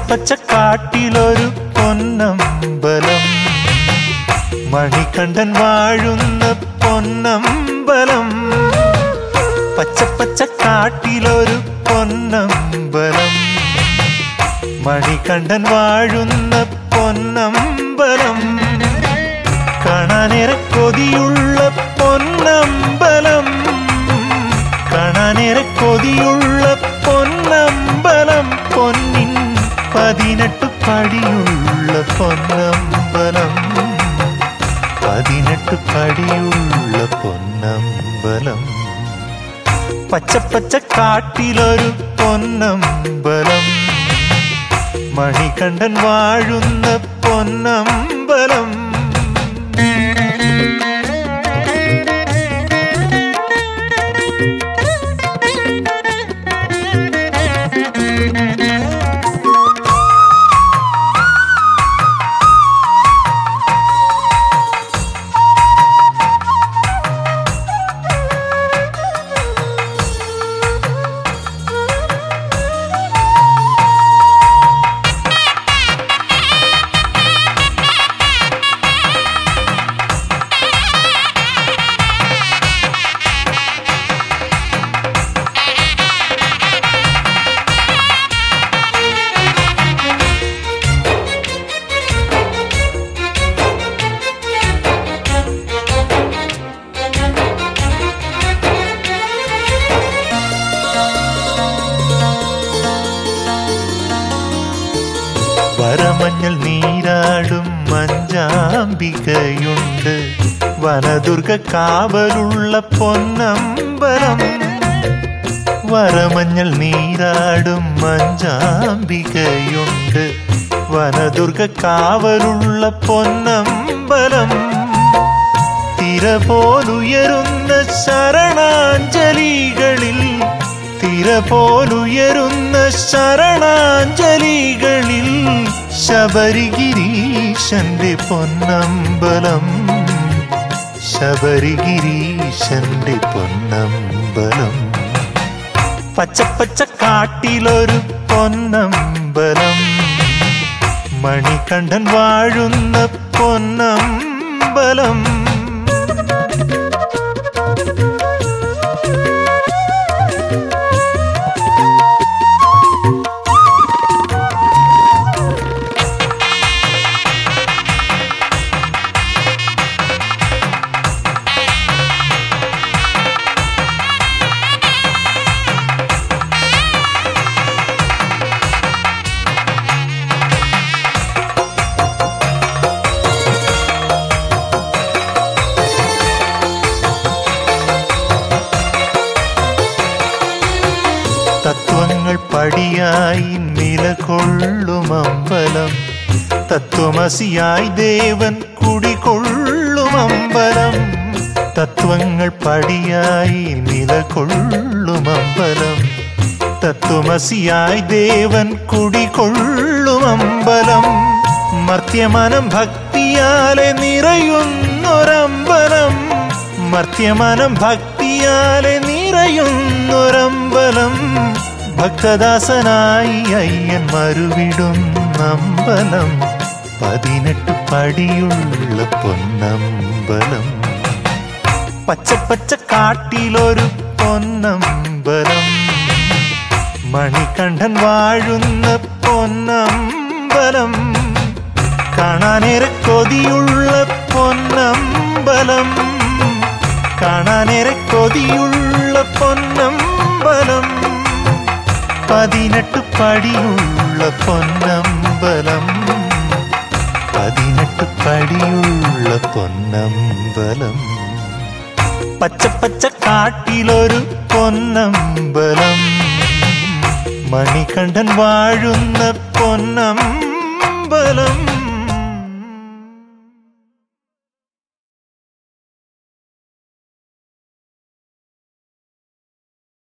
പച്ച കാട്ടിലൊരു പൊന്നമ്പലം മണികണ്ഠൻ വാഴുന്ന പൊന്നമ്പലം പച്ചപ്പച്ച കാട്ടിലൊരു പൊന്നമ്പലം മണികണ്ഠൻ വാഴുന്ന പൊന്നമ്പലം കാണാനേറെ കൊതിയുള്ള പൊന്നമ്പലം കാണാനേറെ കൊതിയുള്ള പൊന്നമ്പലം പൊന്നിൻ പതിനെട്ട് പടിയുള്ള പൊന്നമ്പലം പതിനെട്ട് പടിയുള്ള പൊന്നമ്പലം പച്ചപ്പച്ച കാട്ടിലൊരു പൊന്നമ്പലം മണികണ്ഠൻ വാഴുന്ന പൊന്നമ്പലം വരമഞ്ഞൾ നീരാടും മഞ്ചാമ്പികയുണ്ട് വനദുർഗ കാവലുള്ള പൊന്നമ്പലം വരമഞ്ഞൾ നീരാടും മഞ്ചാമ്പികയുണ്ട് വനദുർഗ കാവലുള്ള പൊന്നമ്പലം തിര പോലുയരുന്ന ശരണാഞ്ജലികളിൽ തിര പോലുയരുന്ന ശരണാഞ്ജലികളിൽ ശബരിഗിരീശന്റെ പൊന്നമ്പലം ശബരിഗിരീശന്റെ പൊന്നമ്പലം പച്ചപ്പച്ച കാട്ടിലൊരു പൊന്നമ്പലം മണികണ്ഠൻ വാഴുന്ന പൊന്നമ്പലം തത്വങ്ങൾ പടിയായി നിലകൊള്ളും അമ്പലം തത്വമസിയായി ദേവൻ കുടികൊള്ളും അമ്പലം തത്വങ്ങൾ പടിയായി നിലകൊള്ളും അമ്പലം തത്വമസിയായി ദേവൻ കുടികൊള്ളും അമ്പലം മർത്യമനം ഭക്തിയാലെ നിറയുന്നൊരമ്പലം മർത്യമനം ഭക്തിയാലെ നിറയുന്നൊരമ്പലം ഭക്തദാസനായി അയ്യൻ മറുവിടുന്നമ്പലം പതിനെട്ട് പടിയുള്ള പൊന്നമ്പലം പച്ചപ്പച്ച കാട്ടിലൊരു പൊന്നമ്പലം മണികണ്ഠൻ വാഴുന്ന പൊന്നമ്പലം കാണാനേറെ കൊതിയുള്ള പൊന്നമ്പലം കാണാനേറെ കൊതിയുള്ള പൊന്നമ്പലം പതിനെട്ട് പടിയുള്ള പൊന്നമ്പലം പതിനെട്ട് പടിയുള്ള പൊന്നമ്പലം പച്ചപ്പച്ച കാട്ടിലൊരു പൊന്നമ്പലം മണികണ്ഠൻ വാഴുന്ന പൊന്നമ്പലം